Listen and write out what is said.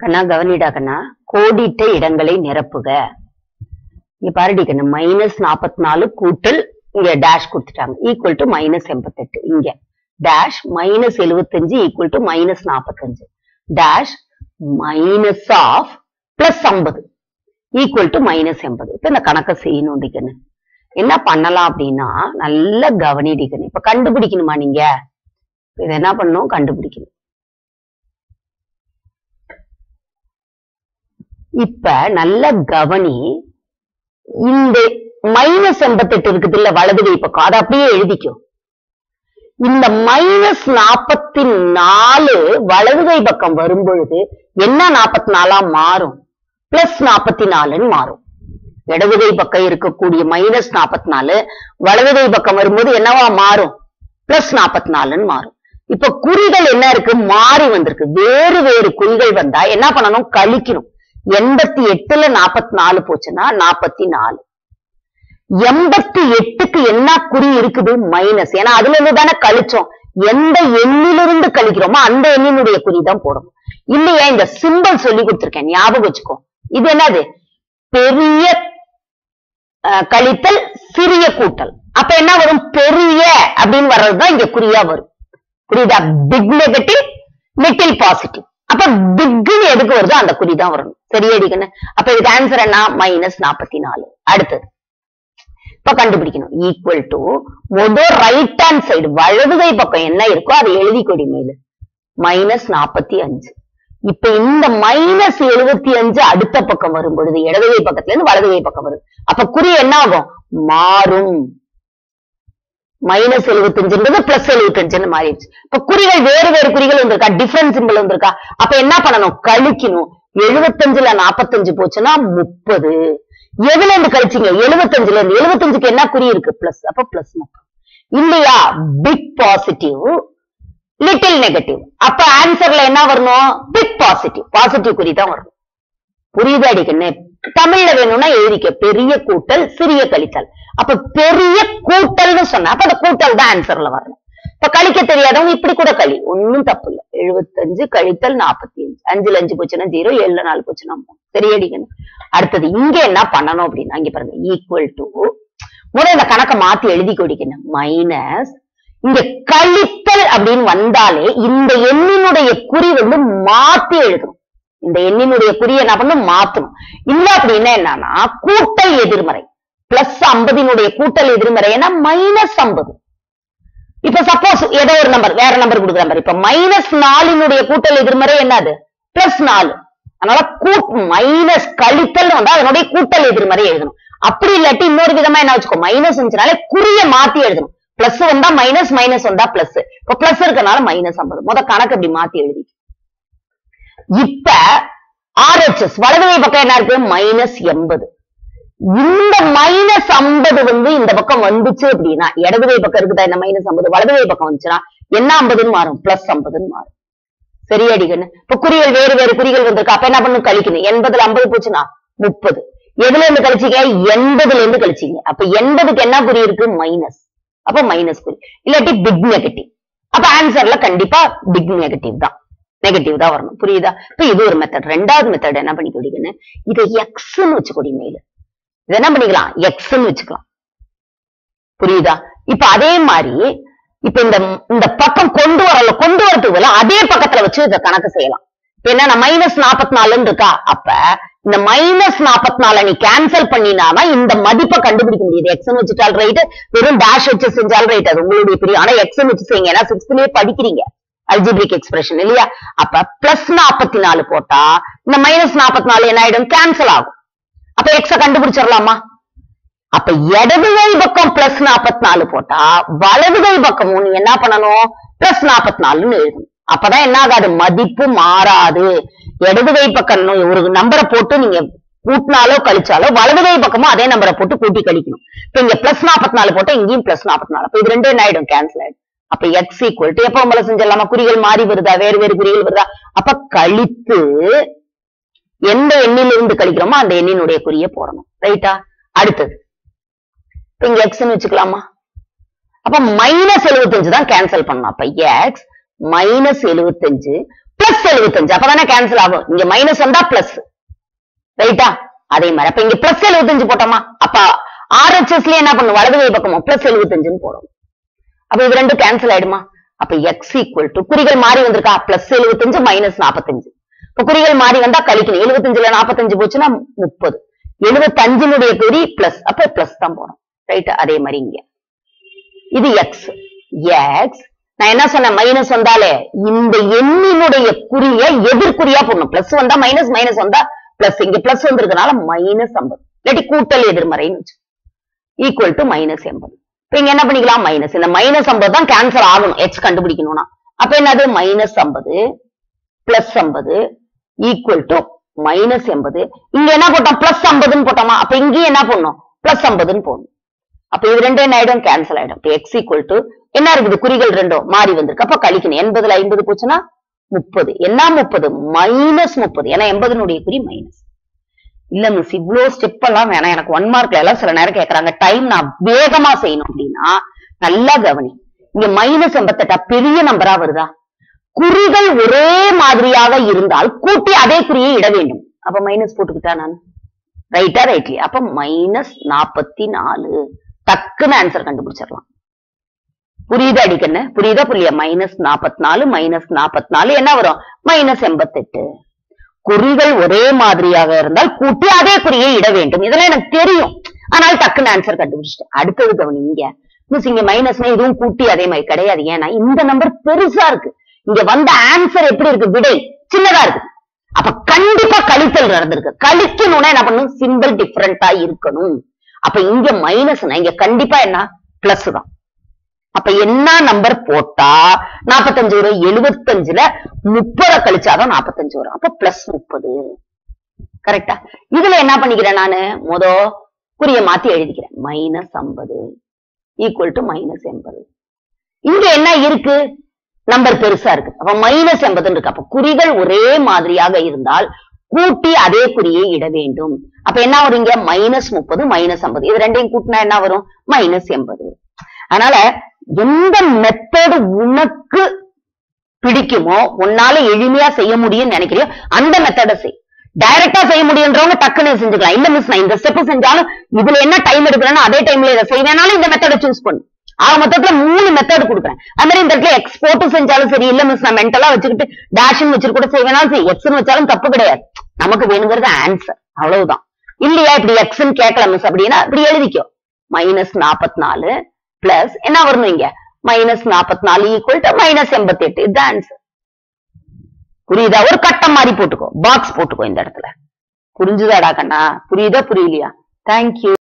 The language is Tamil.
கண்ணா கவனிடா கண்ணா கோடிட்ட இடங்களை நிரப்புக இங்க பாருடி கண்ணு மைனஸ் நாற்பத்தி நாலு கூட்டல் இங்க டேஷ் கொடுத்துட்டாங்க ஈக்குவல் டு மைனஸ் எண்பத்தெட்டு இங்க டேஷ் மைனஸ் எழுபத்தஞ்சு ஈக்குவல் டு மைனஸ் நாற்பத்தஞ்சு டேஷ் மைனஸ் ஆஃப் பிளஸ் ஐம்பது ஈக்குவல் டு மைனஸ் எண்பது இப்ப இந்த கணக்கை செய்யணும் டிக்கன்னு என்ன பண்ணலாம் அப்படின்னா நல்ல கவனிடிக்கணும் இப்ப கண்டுபிடிக்கணுமா நீங்க இதை என்ன பண்ணணும் கண்டுபிடிக்கணும் இப்ப நல்ல கவனி இந்த மைனஸ் எண்பத்தெட்டு இருக்குது இல்ல வலது கை பக்கம் அதை அப்படியே எழுதிக்கும் இந்த மைனஸ் நாற்பத்தி நாலு வலது கை பக்கம் வரும் பொழுது என்ன நாற்பத்தி நாலா மாறும் பிளஸ் நாற்பத்தி நாலுன்னு மாறும் இடது கை பக்கம் இருக்கக்கூடிய மைனஸ் நாற்பத்தி நாலு வலது கை பக்கம் வரும்போது என்னவா மாறும் பிளஸ் நாற்பத்தி நாலுன்னு மாறும் இப்ப குறிகள் என்ன இருக்கு மாறி வந்திருக்கு வேறு வேறு குறிகள் வந்தா என்ன பண்ணணும் கழிக்கணும் எண்பத்தி எட்டுல நாற்பத்தி நாலு போச்சுன்னா நாற்பத்தி நாலு எண்பத்தி எட்டுக்கு என்ன குறி இருக்குது மைனஸ் ஏன்னா அதுல இருந்து தானே கழிச்சோம் எந்த எண்ணிலிருந்து கழிக்கிறோமோ அந்த எண்ணினுடைய குறி தான் போடணும் இல்லையா இந்த சிம்பல் சொல்லி கொடுத்திருக்கேன் ஞாபகம் வச்சுக்கோ இது என்னது பெரிய அஹ், கழித்தல் சிறிய கூட்டல் அப்ப என்ன வரும் பெரிய அப்படின்னு வர்றதுதான் இங்க குறியா வரும் புரியுதா பிக் நெகட்டிவ் லிட்டில் பாசிட்டிவ் அப்ப பிக்னு எதுக்கு வருதோ அந்த குறி தான் வரணும் சரியாடிக்கணும் அப்ப இதுக்கு ஆன்சர் என்ன மைனஸ் நாற்பத்தி நாலு அடுத்தது இப்ப கண்டுபிடிக்கணும் ஈக்குவல் டு முதல் ரைட் ஹேண்ட் சைடு வலது கை பக்கம் என்ன இருக்கோ அதை எழுதி கொடி மேலு மைனஸ் நாற்பத்தி அஞ்சு இப்ப இந்த மைனஸ் எழுபத்தி அஞ்சு அடுத்த பக்கம் வரும் பொழுது இடது கை பக்கத்துல இருந்து வலது கை பக்கம் வருது அப்ப குறி என்ன ஆகும் மாறும் மைனஸ் எழுபத்தஞ்சுன்றது பிளஸ் எழுபத்தஞ்சுன்னு மாறிடுச்சு இப்ப குறிகள் வேறு வேறு குறிகள் வந்திருக்கா டிஃபரன்ஸ் சிம்பிள் வந்திருக்கா அப்ப என்ன பண்ணணும் கழிக்கணும் எழுபத்தஞ்சுல நாற்பத்தஞ்சு போச்சுன்னா முப்பது எதுல இருந்து கழிச்சீங்க எழுபத்தஞ்சுல இருந்து எழுபத்தஞ்சுக்கு என்ன குறி இருக்கு பிளஸ் அப்ப பிளஸ் இல்லையா பிக் பாசிட்டிவ் லிட்டில் நெகட்டிவ் அப்ப ஆன்சர்ல என்ன வரணும் பிக் பாசிட்டிவ் பாசிட்டிவ் குறி தான் வரணும் புரியுதா அடிக்கண்ணே தமிழ்ல வேணும்னா எழுதிக்க பெரிய கூட்டல் சிறிய கழித்தல் அப்ப பெரிய கூட்டல்னு சொன்னா அப்ப அந்த கூட்டல் தான் ஆன்சர்ல வரணும் இப்ப கழிக்க தெரியாதவங்க இப்படி கூட களி ஒண்ணும் தப்பு இல்ல எழுபத்தஞ்சு கழித்தல் நாற்பத்தி அஞ்சு அஞ்சுல அஞ்சு போச்சுன்னா ஜீரோ ஏழுல நாலு போச்சுன்னா மூணு. சரியா அடிக்கணும் அடுத்தது இங்க என்ன பண்ணணும் அப்படின்னா இங்க பாருங்க ஈக்குவல் டு முதல்ல இந்த கணக்கை மாத்தி எழுதி கொடிக்கணும் மைனஸ் இங்க கழித்தல் அப்படின்னு வந்தாலே இந்த எண்ணினுடைய குறி வந்து மாத்தி எழுதணும் இந்த எண்ணினுடைய குறியை என்ன பண்ணணும் மாத்தணும் இல்ல அப்படின்னா என்னன்னா கூட்டல் எதிர்மறை பிளஸ் ஐம்பதினுடைய கூட்டல் எதிர்மறை ஏன்னா மைனஸ் ஐம்பது இப்ப சப்போஸ் ஏதோ ஒரு நம்பர் வேற நம்பர் கொடுக்குற மாதிரி இப்ப மைனஸ் நாலினுடைய கூட்டல் எதிர்மறை என்னது பிளஸ் நாலு அதனால மைனஸ் கழித்தல் வந்தா அதனுடைய கூட்டல் எதிர்மறை எழுதணும் அப்படி இல்லாட்டி இன்னொரு விதமா என்ன வச்சுக்கோ மைனஸ் இருந்துச்சுனாலே குறிய மாத்தி எழுதணும் பிளஸ் வந்தா மைனஸ் மைனஸ் வந்தா பிளஸ் இப்ப பிளஸ் இருக்கனால மைனஸ் ஐம்பது முத கணக்கு இப்படி மாத்தி எழுதி இப்ப ஆர்ஹெச்எஸ் வலது கை பக்கம் என்ன இருக்கு மைனஸ் எண்பது இந்த மைனஸ் ஐம்பது வந்து இந்த பக்கம் வந்துச்சு அப்படின்னா இடது கை பக்கம் இருக்குதா இந்த மைனஸ் ஐம்பது வலது கை பக்கம் வந்துச்சுன்னா என்ன ஐம்பதுன்னு மாறும் பிளஸ் ஐம்பதுன்னு மாறும் சரியாடிக்கணும் இப்ப குறிகள் வேறு வேறு குறிகள் வந்திருக்கு அப்ப என்ன பண்ணும் கழிக்கணும் எண்பதுல ஐம்பது போச்சுன்னா முப்பது எதுல இருந்து கழிச்சீங்க எண்பதுல இருந்து கழிச்சீங்க அப்ப எண்பதுக்கு என்ன குறி இருக்கு மைனஸ் அப்ப மைனஸ் குறி இல்லாட்டி பிக் நெகட்டிவ் அப்ப ஆன்சர்ல கண்டிப்பா பிக் நெகட்டிவ் தான் நெகட்டிவ் தான் வரணும் புரியுதா இப்ப இது ஒரு மெத்தட் ரெண்டாவது மெத்தட் என்ன பண்ணி கொடிக்கணும் இதை எக்ஸ்ன்னு வச்சுக்கொடி மேல இதை என்ன பண்ணிக்கலாம் எக்ஸ்ன்னு வச்சுக்கலாம் புரியுதா இப்ப அதே மாதிரி இப்ப இந்த இந்த பக்கம் கொண்டு வரல கொண்டு வரதுக்கு பதிலா அதே பக்கத்துல வச்சு இதை கணக்கு செய்யலாம் இப்ப என்ன மைனஸ் நாற்பத்தி நாலுன்னு இருக்கா அப்ப இந்த மைனஸ் நாற்பத்தி நாலு நீ கேன்சல் பண்ணினாதான் இந்த மதிப்பை கண்டுபிடிக்க முடியுது எக்ஸ் வச்சுட்டால் ரைட் வெறும் டேஷ் வச்சு செஞ்சால் ரைட் அது உங்களுடைய பெரிய ஆனா எக்ஸ் வச்சு செய்யுங்க ஏன்னா சிக்ஸ்த்லயே படிக்கிறீங்க அல்ஜிபிரிக் எக்ஸ்பிரஷன் இல்லையா அப்ப பிளஸ் நாற்பத்தி நாலு போட்டா இந்த மைனஸ் நாற்பத்தி நாலு என்ன ஆயிடும் கேன்சல் ஆகும் அப்ப எக்ஸ கண்டுபிடிச்சிடலாமா அப்ப இடது கை பக்கம் பிளஸ் நாற்பத்தி நாலு போட்டா வலது கை பக்கமும் நீ என்ன பண்ணணும் பிளஸ் நாற்பத்தி நாலுன்னு எழுதணும் அப்பதான் என்ன ஆகாது மதிப்பு மாறாது இடது கை பக்கம் இன்னும் ஒரு நம்பரை போட்டு நீங்க கூட்டினாலோ கழிச்சாலோ வலது கை பக்கமும் அதே நம்பரை போட்டு கூட்டி கழிக்கணும் இப்ப இங்க பிளஸ் நாற்பத்தி நாலு போட்டா இங்கேயும் பிளஸ் நாற்பத்தி நாலு அப்ப இது ரெண்டும் என்ன ஆயிடும் கேன்சல் ஆயிடும் அப்ப எக்ஸ் ஈக்குவல் டு எப்ப உங்களை செஞ்சிடலாமா குறிகள் மாறி வருதா வேறு வேறு குறிகள் வருதா அப்ப கழித்து எந்த எண்ணிலிருந்து கழிக்கிறோமோ அந்த எண்ணினுடைய குறியை போடணும் ரைட்டா அடுத்தது இப்ப இங்க எக்ஸ்ன்னு வச்சுக்கலாமா அப்ப மைனஸ் எழுபத்தஞ்சு தான் கேன்சல் பண்ணணும் அப்ப எக்ஸ் மைனஸ் எழுபத்தஞ்சு பிளஸ் எழுபத்தஞ்சு அப்பதானே கேன்சல் ஆகும் இங்க மைனஸ் வந்தா பிளஸ் ரைட்டா அதே மாதிரி அப்ப இங்க பிளஸ் எழுபத்தஞ்சு போட்டோமா அப்ப ஆர்ஹெச்எஸ்ல என்ன பண்ணும் வலது கை பக்கமா பிளஸ் எழுபத்தஞ்சுன்னு போடும் அப்ப இது ரெண்டும் கேன்சல் ஆயிடுமா அப்ப எக்ஸ் ஈக்குவல் டு குறிகள் மாறி வந்திருக்கா பிளஸ் எழுபத்தஞ்சு மைனஸ் நாற்பத்தஞ்சு இப்ப குறிகள் மாறி வந்தா கழிக்கணும் எழுபத்தஞ்சுல நாற்பத்தஞ்சு போச்சுன்னா முப்பது எழுபத்தஞ்சினுடைய குறி பிளஸ் அப்ப பிளஸ் தான் போடும் ரைட் அதே மாதிரி இங்க இது எக்ஸ் எக்ஸ் நான் என்ன சொன்னேன் மைனஸ் வந்தாலே இந்த எண்ணினுடைய குறிய எதிர்குறியா போடணும் பிளஸ் வந்தா மைனஸ் மைனஸ் வந்தா பிளஸ் இங்க பிளஸ் வந்திருக்கனால மைனஸ் ஐம்பது இல்லாட்டி கூட்டல் எதிர்மறைன்னு வச்சு ஈக்குவல் டு மைனஸ் எண்பது இப்ப இங்க என்ன பண்ணிக்கலாம் மைனஸ் இந்த மைனஸ் ஐம்பது தான் கேன்சல் ஆகணும் எக்ஸ் கண்டுபிடிக்கணும்னா அப்ப என்னது மைனஸ் ஐம்பது பிளஸ் ஐம்பது ஈக்குவல் டு மைனஸ் எண்பது இங்க என்ன போட்டோம் பிளஸ் ஐம்பதுன்னு போட்டோமா அப்ப இங்கேயும் என்ன பண்ணணும் பிளஸ் ஐம்பதுன்னு போடணும் அப்ப இது ரெண்டும் என்ன ஆயிடும் கேன்சல் ஆயிடும் இப்ப எக்ஸ் ஈக்குவல் டு என்ன இருக்குது குறிகள் ரெண்டும் மாறி வந்திருக்கு அப்ப கழிக்கணும் எண்பதுல ஐம்பது போச்சுன்னா முப்பது என்ன முப்பது மைனஸ் முப்பது ஏன்னா எண்பதுனுடைய குறி மைனஸ் இல்ல மிஸ் இவ்ளோ ஸ்டெப் எல்லாம் வேணாம் எனக்கு ஒன் மார்க்ல எல்லாம் சில நேரம் கேக்குறாங்க டைம் நான் வேகமா செய்யணும் அப்படின்னா நல்லா கவனி இங்க மைனஸ் எண்பத்தெட்டா பெரிய நம்பரா வருதா குறிகள் ஒரே மாதிரியாக இருந்தால் கூட்டி அதே குறியை இட வேண்டும் அப்ப மைனஸ் போட்டுக்கிட்டா நான் ரைட்டா ரைட்லி அப்ப மைனஸ் நாற்பத்தி நாலு டக்குன்னு ஆன்சர் கண்டுபிடிச்சிடலாம் புரியுதா அடிக்கண்ணு புரியுதா புரியல மைனஸ் நாற்பத்தி நாலு மைனஸ் நாற்பத்தி நாலு என்ன வரும் மைனஸ் எண்பத்தெட்டு குறிகள் ஒரே மாதிரியாக இருந்தால் கூட்டி அதே குறியை இட வேண்டும் இதெல்லாம் எனக்கு தெரியும் ஆனால் டக்குன்னு ஆன்சர் கண்டுபிடிச்சிட்டேன் அடுத்தது கவனி இங்க மிஸ் இங்க மைனஸ்னா இதுவும் கூட்டி அதே மாதிரி கிடையாது ஏன்னா இந்த நம்பர் பெருசா இருக்கு இங்க வந்த ஆன்சர் எப்படி இருக்கு விடை சின்னதா இருக்கு அப்ப கண்டிப்பா கழித்தல் நடந்திருக்கு கழிக்கணும்னா என்ன பண்ணணும் சிம்பிள் டிஃபரெண்டா இருக்கணும் அப்ப இங்க மைனஸ்னா இங்க கண்டிப்பா என்ன பிளஸ் தான் அப்ப என்ன நம்பர் போட்டா நாற்பத்தஞ்சு வரும் எழுபத்தஞ்சுல முப்பதை கழிச்சாதான் நாற்பத்தஞ்சு வரும் அப்ப பிளஸ் முப்பது கரெக்டா இதுல என்ன பண்ணிக்கிறேன் நானு முத குறிய மாத்தி எழுதிக்கிறேன் மைனஸ் ஐம்பது ஈக்குவல் டு மைனஸ் எண்பது இங்க என்ன இருக்கு நம்பர் பெருசா இருக்கு அப்ப மைனஸ் எண்பதுன்னு இருக்கு அப்ப குறிகள் ஒரே மாதிரியாக இருந்தால் கூட்டி அதே குறியை இட வேண்டும் அப்ப என்ன வரும் இங்க மைனஸ் முப்பது மைனஸ் ஐம்பது இது ரெண்டையும் கூட்டினா என்ன வரும் மைனஸ் எண்பது அதனால எந்த மெத்தடு உனக்கு பிடிக்குமோ உன்னால எளிமையா செய்ய முடியும்னு நினைக்கிறியோ அந்த மெத்தடை செய் டைரக்டா செய்ய முடியுன்றவங்க டக்குன்னு செஞ்சுக்கலாம் இல்ல மிஸ் நான் இந்த ஸ்டெப் செஞ்சாலும் இதுல என்ன டைம் எடுக்கிறேன்னா அதே டைம்ல இதை செய்வேனாலும் இந்த மெத்தடை சூஸ் பண்ணு ஆக மொத்தத்துல மூணு மெத்தட் கொடுக்குறேன் அது மாதிரி இந்த இடத்துல எக்ஸ்போர்ட் செஞ்சாலும் சரி இல்ல மிஸ் நான் மென்டலா வச்சுக்கிட்டு டேஷன் வச்சுட்டு கூட செய்வேனாலும் சரி எக்ஸ்னு வச்சாலும் தப்பு கிடையாது நமக்கு வேணுங்கிறது ஆன்சர் அவ்வளவுதான் இல்லையா இப்படி எக்ஸ்ன்னு கேட்கல மிஸ் அப்படின்னா இப்படி எழுதிக்கோ மைனஸ் நாற்பத்தி நாலு பிளஸ் என்ன வரணும் இங்க மைனஸ் நாற்பத்தி நாலு ஈக்குவல் டு மைனஸ் எண்பத்தி எட்டு இதுதான் ஆன்சர் புரியுதா ஒரு கட்டம் மாதிரி போட்டுக்கோ பாக்ஸ் போட்டுக்கோ இந்த இடத்துல புரிஞ்சுதாடா கண்ணா புரியுதா புரியலையா தேங்க்யூ